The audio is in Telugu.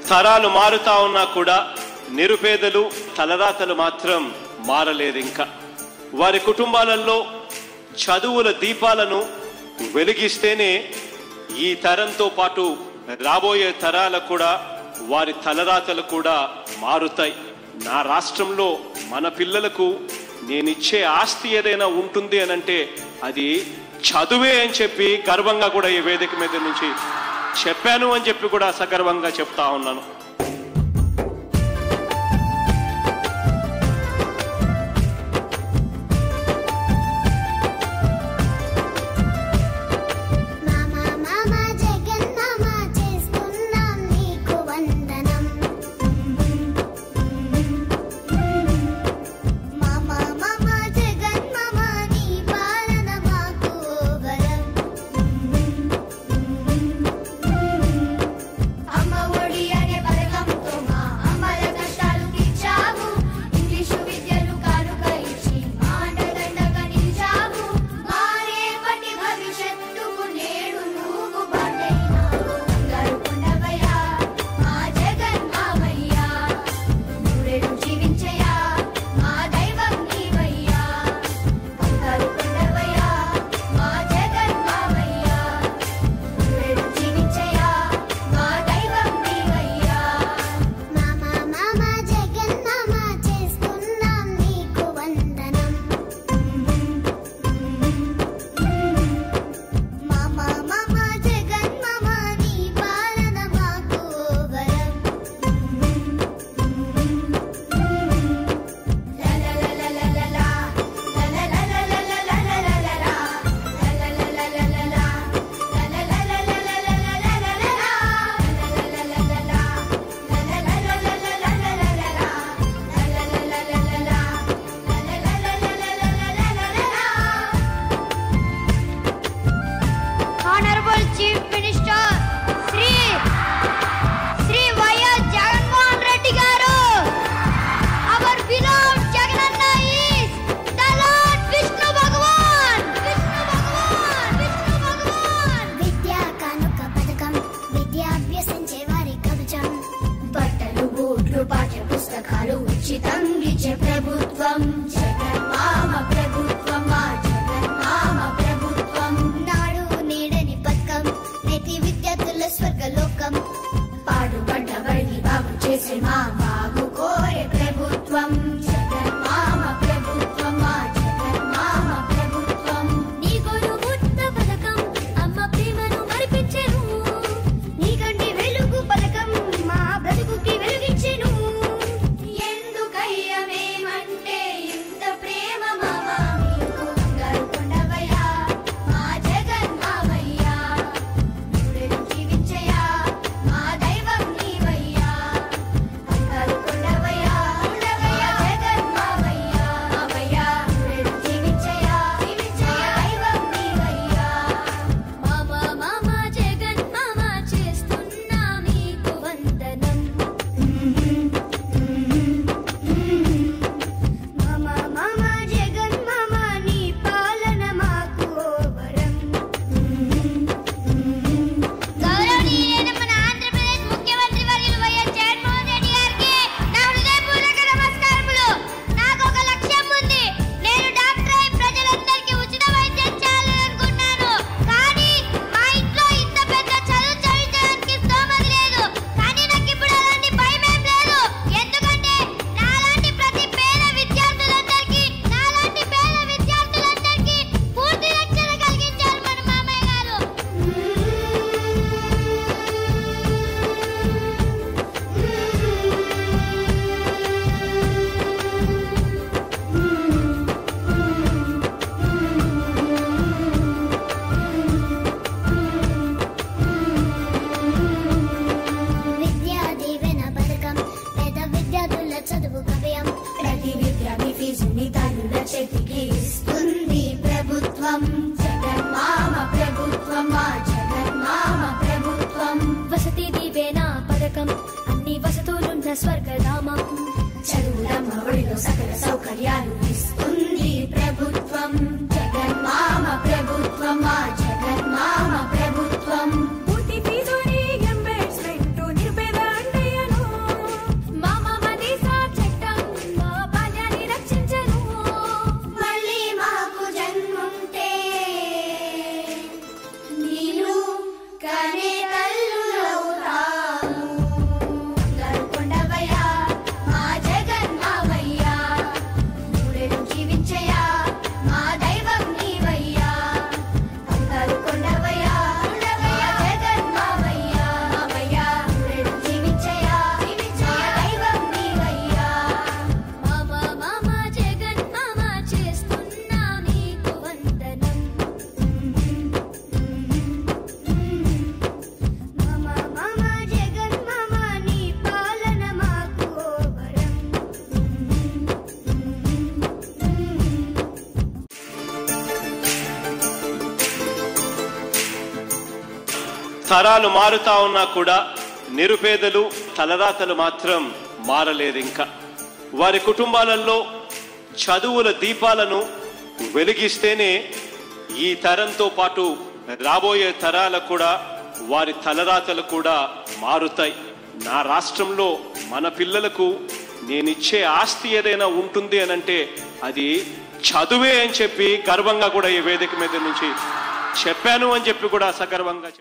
తరాలు మారుతా ఉన్నా కూడా నిరుపేదలు తలరాతలు మాత్రం మారలేదు ఇంకా వారి కుటుంబాలలో చదువుల దీపాలను వెలిగిస్తేనే ఈ తరంతో పాటు రాబోయే తరాలకు కూడా వారి తలరాతలు కూడా మారుతాయి నా రాష్ట్రంలో మన పిల్లలకు నేనిచ్చే ఆస్తి ఏదైనా ఉంటుంది అని అంటే అది చదువే అని చెప్పి గర్వంగా కూడా ఈ వేదిక మీద నుంచి చెప్పాను అని చెప్పి కూడా సగర్వంగా చెప్తా ఉన్నాను మామ మామ జగన్మామ చేస్తున్నాం నీకు వందనం మామ మామ జగన్మామ నీ పాలన మాకు వరం అమ్మ ఒడి అనే పథకంతో మా అమ్మల కష్టాలు తీర్చావు ఇంగ్లీషు విద్యను కానుక ఇచ్చి మాటదండగా నిలిచావు మారేపటి భవిష్యత్తుకు నేడు నువ్వు బాటైనావు బంగారు కొండవయ్యా మా జగన్ మావయ్యా నూరేళ్ళు జీవించయ్యా మా దైవం నీవయ్యా బంగారు కొండవయ్యా మా జగన్ మావయ్యా నూరేళ్ళు జీవించయ్యా మా దైవం నీవయ్యా మామ మామ జగన్ మామ చేస్తున్నాం నీకు వందనం మామ మామ జగన్ మామ నీ పాలన మాకు వరం Honorable Chief Minister Sri Sri YS Jaganmohan Reddy గారు our beloved Jagananna is the Lord Vishnu భగవాన్ విష్ణు భగవాన్ విష్ణు భగవాన్ విద్యా కానుక పథకం విద్య అభ్యసించే వారి కవచం బట్టలు బూట్లు పాఠ్య పుస్తకాలు ఉచితం ఇచ్చే ప్రభుత్వం జగన్మామ ప్రభుత్వం మా జగన్మామ ప్రభుత్వం నాడు నేడని పథకం నేటి విద్యార్థుల స్వర్గలోకం పాడుబడ్డ బడిని బాగు చేసే మా బాగు కోరే ప్రభుత్వం జగన్మామ ప్రభుత్వం మా జగన్మామ ప్రభుత్వం నీ గొడుగుట్ట పథకం అమ్మ ప్రేమను మరిపించెను నీ కంటి వెలుగు పథకం మా బ్రతుకుకి వెలుగిచ్చెను ఎందుకయ్య మేమంటే ఇంత ప్రేమ మామ మీకు బంగారు కొండవయ్యా మా జగన్ మావయ్యా నూరేళ్ళు జీవించయ్యా మా దైవం నీవయ్యా బంగారు కొండవయ్యా కొండవయ్యా జగన్ మావయ్యా మావయ్యా నూరేళ్ళు జీవించయ్యా జీవించయ్యా దైవం నీవయ్యా మామ మామ జగన్ మామ చేస్తున్నా మీకు వందనం మామ మామ జగన్ మామ నీ పాలన మాకు వరం గౌరవనీయులైన మన ఆంధ్రప్రదేశ్ ముఖ్యమంత్రి వర్యులు వైఎస్ జగన్మోహన్ రెడ్డి గారికి నా హృదయపూర్వక నమస్కారములు నాకు ఒక లక్ష్యం ఉంది నేను డాక్టర్ అయి ప్రజలందరికీ ఉచిత వైద్యం చేయాలనుకున్నాను కానీ మా ఇంట్లో ఇంత పెద్ద చదువు చదివించడానికి స్తోమత లేదు కానీ నాకు ఇప్పుడు అలాంటి భయం ఏం లేదు ఎందుకంటే నాలాంటి ప్రతి పేద విద్యార్థులందరికీ నాలాంటి పేద విద్యార్థులందరికీ పూర్తి రక్షణ కలిగించారు మన మామయ్య గారు విద్యా దీవెన పథకం పేద విద్యార్థుల చదువు గవ్యం ప్రతి విద్యార్థి ఫీజుని తల్లుల చేతికి ఇస్తుంది ప్రభుత్వం జగన్మామ ప్రభుత్వం మా జగన్మామ ప్రభుత్వం వసతి దీవెన పథకం అన్ని వసతులున్న స్వర్గధామం చదువులమ్మ ఒడిలో సకల సౌకర్యాలు ఇస్తుంది ప్రభుత్వం జగన్మామ ప్రభుత్వం మా జగన్మామ ప్రభుత్వం పూర్తి ఫీజుని ఎంబెడ్స్మెంట్ నిరుపేద అండయ్య తరాలు మారుతా ఉన్నా కూడా నిరుపేదలు తలరాతలు మాత్రం మారలేదు ఇంకా వారి కుటుంబాలలో చదువుల దీపాలను వెలిగిస్తేనే ఈ తరంతో పాటు రాబోయే తరాలకు కూడా వారి తలరాతలు కూడా మారుతాయి నా రాష్ట్రంలో మన పిల్లలకు నేనిచ్చే ఆస్తి ఏదైనా ఉంటుంది అని అంటే అది చదువే అని చెప్పి గర్వంగా కూడా ఈ వేదిక మీద నుంచి చెప్పాను అని చెప్పి కూడా సగర్వంగా